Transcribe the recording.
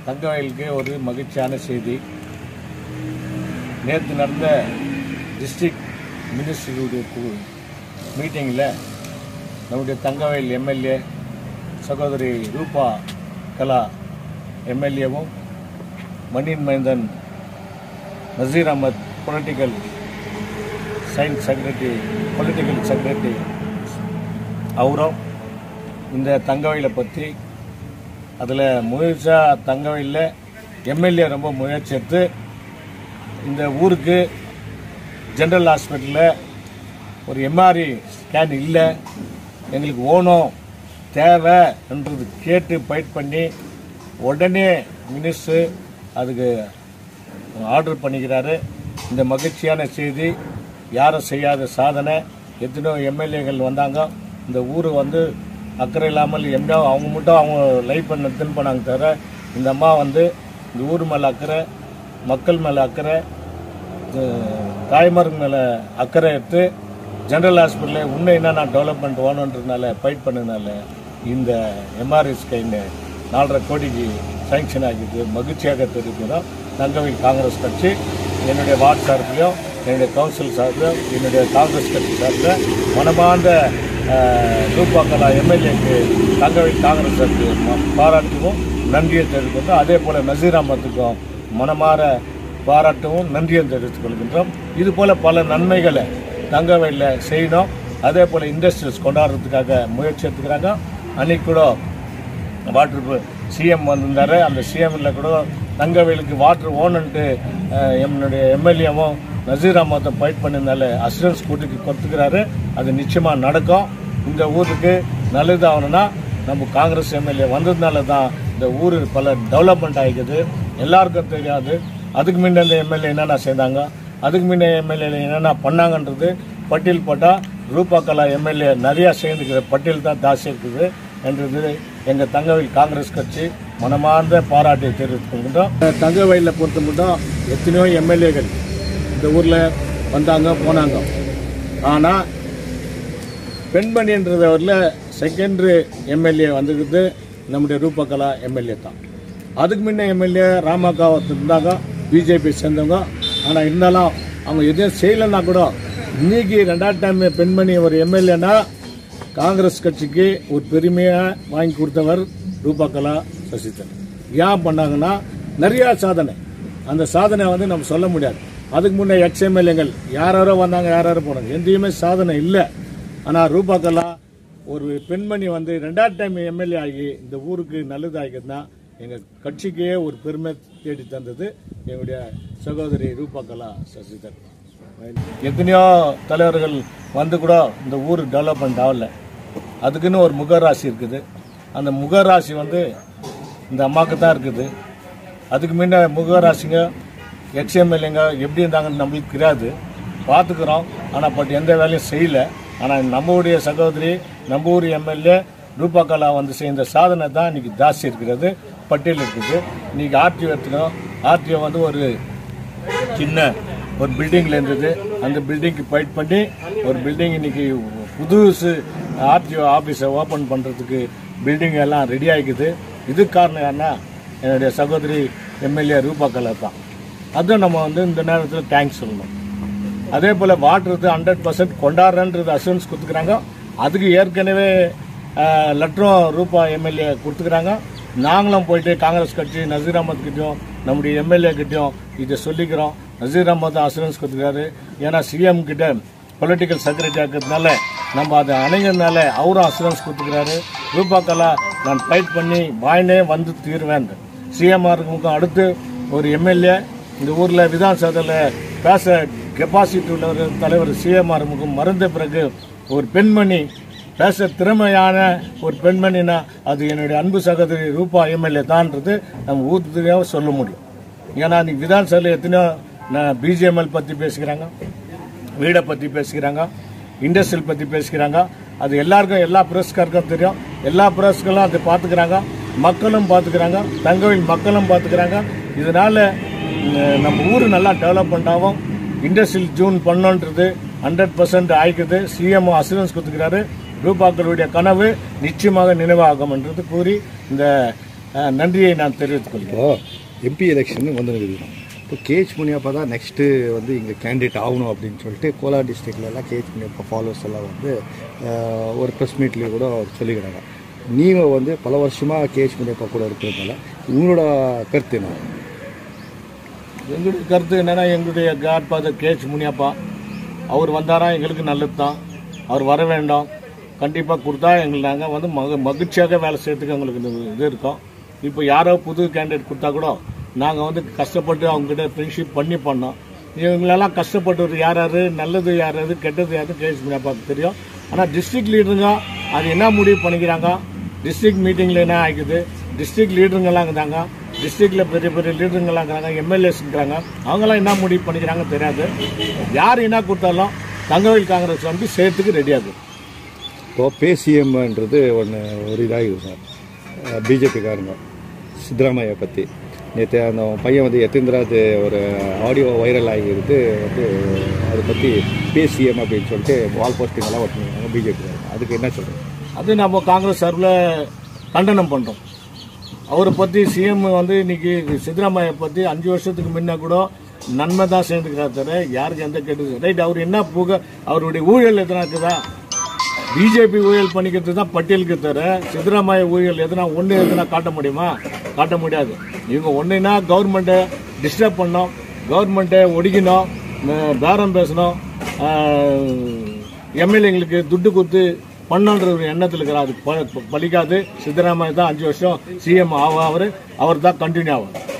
தங்கவயலுக்கு ஒரு மகிழ்ச்சியான செய்தி நேற்று நடந்த டிஸ்ட்ரிக்ட் மினிஸ்டருடைய மீட்டிங்கில் நம்முடைய தங்கவயல் எம்எல்ஏ சகோதரி ரூபா கலா எம்எல்ஏவும் மணின் மைந்தன் Naseer Ahmed political science secretary political secretary அவரும் இந்த தங்கவயலை பற்றி அதில் முயற்சியாக தங்கவயலில் எம்எல்ஏ ரொம்ப முயற்சி எடுத்து இந்த ஊருக்கு ஜென்ரல் ஹாஸ்பிட்டலில் ஒரு எம்ஆர்ஐ ஸ்கேன் இல்லை எங்களுக்கு ஓணும் தேவை என்றது கேட்டு ஃபைட் பண்ணி உடனே மினிஸ்டர் அதுக்கு ஆர்டர் பண்ணிக்கிறாரு இந்த மகிழ்ச்சியான செய்தி யாரும் செய்யாத சாதனை எத்தனையோ எம்எல்ஏகள் வந்தாங்க இந்த ஊர் வந்து அக்கறை இல்லாமல் எம்டா அவங்க மட்டும் அவங்க லைஃப் பண்ண தின் பண்ணாங்க தவிர இந்த அம்மா வந்து இந்த ஊர் மேலே அக்கறை மக்கள் மேலே அக்கறை அஹ், தாய்மார்கள் மேலே அக்கறை எடுத்து ஜென்ரல் ஹாஸ்பிட்டலில் இன்னும் என்னென்ன டெவலப்மெண்ட் வேணுன்றதுனால ஃபைட் பண்ணதுனால இந்த எம்ஆர்ஐ ஸ்கைன்னு நாலரை கோடிக்கு சாங்ஷன் ஆகிது மகிழ்ச்சியாக தெரிவிக்கிறோம் தங்கவில் காங்கிரஸ் கட்சி என்னுடைய வார்டு சார்பிலையும் என்னுடைய கவுன்சில் சார்பிலும் என்னுடைய காங்கிரஸ் கட்சி சார்பில் மனமார்ந்த அஹ், ரூபாக்கலா எம்எல்ஏக்கு தங்கவில் காங்கிரஸ் கட்சி பாராட்டுவோம் நன்றியை தெரிவிக்கிறோம் அதே போல் நசீர் அஹமத்துக்கும் மனமாற பாராட்டவும் நன்றியும் தெரிவித்துக் கொள்கின்றோம் இது போல பல நன்மைகளை தங்கவயலில் செய்யணும் அதே போல் இண்டஸ்ட்ரீஸ் கொண்டாடுறதுக்காக முயற்சி எடுத்துக்கிறாங்க அன்னைக்கு கூட வாட்டர் சிஎம் வந்திருந்தாரு அந்த சிஎம்ல கூட தங்கவயலுக்கு வாட்டர் ஓனன்ட்டு என்னுடைய எம்எல்ஏவும் நசீர் அஹமத்தை ஃபைட் பண்ணியிருந்தால அசிஸ்டன்ஸ் கூட்டிக்கு கொடுத்துக்கிறாரு அது நிச்சயமாக நடக்கும் இந்த ஊருக்கு நல்லது ஆகணும்னா நம்ம காங்கிரஸ் எம்எல்ஏ வந்ததுனால தான் இந்த ஊர் பல டெவலப்மெண்ட் ஆகிக்குது எல்லாருக்கும் தெரியாது அதுக்கு முன்ன இந்த எம்எல்ஏ என்னென்ன செய்தாங்க அதுக்கு முன்ன எம்எல்ஏ என்னென்ன பண்ணாங்கன்றது பட்டியல் போட்டால் ரூபா கலா எம்எல்ஏ நிறையா சேர்ந்துக்கிற பட்டியல் தான் ஜாஸ்தி இருக்குது என்றது எங்கள் தங்கவயல் காங்கிரஸ் கட்சி மனமார்ந்த பாராட்டை தெரிவித்துக் கொள்கின்றோம் தங்கவயலில் பொறுத்த மட்டும் எத்தனையோ எம்எல்ஏகள் இந்த ஊரில் வந்தாங்க போனாங்க ஆனால் பெண்மணின்றவரில் செகண்டரி எம்எல்ஏ வந்திருக்குது நம்முடைய ரூபகலா எம்எல்ஏ தான் அதுக்கு முன்ன எம்எல்ஏ ராமகா ஒருத்தர் இருந்தாங்க பிஜேபி சேர்ந்தவங்க ஆனால் இருந்தாலும் அவங்க எதுவும் செய்யலைன்னா கூட இன்னைக்கு ரெண்டாவது டைம் பெண்மணி ஒரு எம்எல்ஏனா காங்கிரஸ் கட்சிக்கு ஒரு பெருமையாக வாங்கி கொடுத்தவர் ரூபகலா சசிதரன் ஏன் பண்ணாங்கன்னா நிறையா சாதனை அந்த சாதனை வந்து நம்ம சொல்ல முடியாது அதுக்கு முன்னே எக்ஸ்எம்எல்ஏங்கள் யாரோ வந்தாங்க யாரோ போனாங்க எந்தையுமே சாதனை இல்லை ஆனால் ரூபாக்கெல்லாம் ஒரு பெண்மணி வந்து ரெண்டாவது டைம் எம்எல்ஏ ஆகி இந்த ஊருக்கு நல்லது ஆகிதுன்னா எங்கள் கட்சிக்கே ஒரு பெருமை தேடி தந்தது எங்களுடைய சகோதரி ரூபாக்கலா சசிதர் எத்தனையோ தலைவர்கள் வந்து கூட இந்த ஊர் டெவலப்மெண்ட் ஆகல அதுக்குன்னு ஒரு முகராசி இருக்குது அந்த முகராசி வந்து இந்த அம்மாவுக்கு தான் இருக்குது அதுக்கு முன்ன முகராசிங்க எக்ஸ்எம்எல்ஏங்க எப்படி இருந்தாங்கன்னு நம்மளுக்கு தெரியாது பார்த்துக்கிறோம் ஆனால் பட் எந்த வேலையும் செய்யல ஆனால் நம்மளுடைய சகோதரி நம்ம ஊர் எம்எல்ஏ ரூபாக்கலா வந்து செய்த சாதனை தான் இன்னைக்கு ஜாஸ்தி இருக்கிறது பட்டியல் இருக்குது இன்னைக்கு ஆர்டிஓ எடுத்துக்கணும் ஆர்டிஓ வந்து ஒரு சின்ன ஒரு பில்டிங்ல இருந்தது அந்த பில்டிங்க்கு ஃபைட் பண்ணி ஒரு பில்டிங் இன்னைக்கு புதுசு ஆர்டிஓ ஆஃபீஸை ஓப்பன் பண்ணுறதுக்கு பில்டிங் எல்லாம் ரெடி ஆகிக்குது இதுக்கு காரணம் யாருன்னா என்னுடைய சகோதரி எம்எல்ஏ ரூபா கலர் தான் அதுவும் நம்ம வந்து இந்த நேரத்தில் தேங்க்ஸ் சொல்லணும் அதே போல் வாட்டருக்கு ஹண்ட்ரட் பர்சன்ட் கொண்டாடுறன்றது அசூரன்ஸ் கொடுத்துக்கிறாங்க அதுக்கு ஏற்கனவே லெட்டரும் ரூபா எம்எல்ஏ கொடுத்துக்கிறாங்க நாங்களும் போயிட்டு காங்கிரஸ் கட்சி நசீர் அஹமத் கிட்டையும் நம்முடைய எம்எல்ஏ கிட்டையும் இதை சொல்லிக்கிறோம் நசீர் அஹமத் அசூரன்ஸ் கொடுத்துக்கிறாரு ஏன்னா சிஎம் கிட்ட பொலிட்டிக்கல் செக்ரட்டரி இருக்கிறதுனால நம்ம அதை அணைங்கிறதுனால அவரும் அசூரன்ஸ் கொடுத்துக்கிறாரு ரூபாக்கலா நான் ஃபைட் பண்ணி வாயினே வந்து தீர்வேன் சிஎம்ஆருக்கு அடுத்து ஒரு எம்எல்ஏ இந்த ஊரில் விதானசபையில் பேச கெப்பாசிட்டி உள்ள ஒரு தலைவர் சிஎம்ஆர் முகம் மறந்த பிறகு ஒரு பெண்மணி பேச திறமையான ஒரு பெண்மணினா அது என்னுடைய அன்பு சகோதரி ரூபா எம்எல்ஏ தான்ன்றது நம்ம ஊர்த்துக்காக சொல்ல முடியும் ஏன்னா இன்னைக்கு விதானசபையில் எத்தனையோ பிஜிஎம்எல் பற்றி பேசுகிறாங்க வீடை பற்றி பேசுகிறாங்க இண்டஸ்ட்ரியல் பற்றி பேசுகிறாங்க அது எல்லாருக்கும் எல்லா பிரஸ்காருக்கும் தெரியும் எல்லா பிரஸ்களும் அதை பார்த்துக்கிறாங்க மக்களும் பார்த்துக்கிறாங்க தங்கவில் மக்களும் பார்த்துக்கிறாங்க இதனால உம், நம்ம ஊர் நல்லா டெவலப்மெண்ட் ஆகும் இண்டஸ்ட்ரியல் ஜூன் பண்ணோன்றது ஹண்ட்ரட் பர்சன்ட் ஆயிக்குது சிஎம் அசூரன்ஸ் கொடுத்துக்கிறாரு ரூபாக்களுடைய கனவு நிச்சயமாக நினைவாகும் என்றது கூறி இந்த அஹ், நன்றியை நான் தெரிவித்துக் கொள்கிறேன் இப்போ எம்பி எலெக்ஷன் வந்து இருக்குது இப்போ கேஹெச் முனியப்பா தான் நெக்ஸ்ட்டு வந்து இங்கே கேண்டிடேட் ஆகணும் அப்படின்னு சொல்லிட்டு கோலார் டிஸ்ட்ரிக்ட்ல எல்லாம் கேஹெச் முனியப்பா ஃபாலோவர்ஸ் எல்லாம் வந்து ஆஹ், ஒரு ப்ரெஸ் மீட்லேயே கூட சொல்லிக்கிறாங்க நீங்கள் வந்து பல வருஷமாக கேஹெச் முனியப்பா கூட இருக்கிறதுனால உங்களோட கருத்து என்ன எங்களுடைய கருத்து என்னன்னா எங்களுடைய காட் ஃபாதர் கேச் முனியப்பா அவர் வந்தாரா எங்களுக்கு நல்லது தான் அவர் வர வேண்டாம் கண்டிப்பாக கொடுத்தா எங்களுக்கு நாங்கள் வந்து மக மகிழ்ச்சியாக வேலை செய்யறதுக்கு எங்களுக்கு இது இது இருக்கோம் இப்போ யாரோ புது கேண்டிடேட் கொடுத்தா கூட நாங்கள் வந்து கஷ்டப்பட்டு அவங்ககிட்ட ஃப்ரெண்ட்ஷிப் பண்ணி பண்ணோம் இவங்களெல்லாம் கஷ்டப்பட்டவர் யார் யார் நல்லது யார் யார் கெட்டது யாரு கேஸ் முனியப்பாவுக்கு தெரியும் ஆனால் டிஸ்ட்ரிக்ட் லீடருங்க அது என்ன முடிவு பண்ணிக்கிறாங்க டிஸ்ட்ரிக்ட் மீட்டிங்கில் என்ன ஆகிக்குது டிஸ்ட்ரிக்ட் லீடருங்கெல்லாம் இருந்தாங்க டிஸ்ட்ரிக்டில் பெரிய பெரிய லீடருங்கெல்லாம் இருக்கிறாங்க எம்எல்ஏஸ் இருக்கிறாங்க அவங்கெல்லாம் என்ன முடிவு பண்ணிக்கிறாங்க தெரியாது யார் என்ன கொடுத்தாலும் தங்கவேல் காங்கிரஸ் வந்து சேர்த்துக்கு ரெடியாகுது இப்போ பேசிஎம்ன்றது ஒன்று ஒரு இதாகுது சார் பிஜேபிக்காரங்க சித்தராமையா பற்றி நேற்று அந்த பையன் வந்து எத்தேந்திராது ஒரு ஆடியோ வைரல் ஆகியிருக்கு வந்து அதை பற்றி பேசிஎம் அப்படின்னு சொல்லிட்டு வால் போஸ்டிங் எல்லாம் ஒட்டினாங்க பிஜேபி அதுக்கு என்ன சொல்கிறேன் அது நம்ம காங்கிரஸ் சார்பில் கண்டனம் பண்ணுறோம் அவரை பற்றி சிஎம் வந்து இன்னைக்கு சித்தராமையா பற்றி அஞ்சு வருஷத்துக்கு முன்ன கூட நன்மை தான் சேர்ந்துக்கிறார் தவிர யாருக்கு எந்த கெட்டது ரைட் அவர் என்ன புக அவருடைய ஊழல் எதனா இருக்குதா பிஜேபி ஊழல் பண்ணிக்கிறது தான் பட்டியலுக்கு தவிர சித்தராமையா ஊழல் எதனா ஒன்று எதனா காட்ட முடியுமா காட்ட முடியாது இவங்க ஒன்றுனா கவர்மெண்ட்டை டிஸ்டர்ப் பண்ணோம் கவர்மெண்ட்டை ஒடுக்கினோம் ம- பேரம் பேசணும் எம்எல்ஏங்களுக்கு துட்டு கொடுத்து பண்ணன்ற ஒரு எண்ணத்தில் இருக்கிறார் அது ப- ப- பலிக்காது சித்தராமையா தான் அஞ்சு வருஷம் சிஎம் ஆக அவர் அவர் தான் கண்டினியூ ஆகும்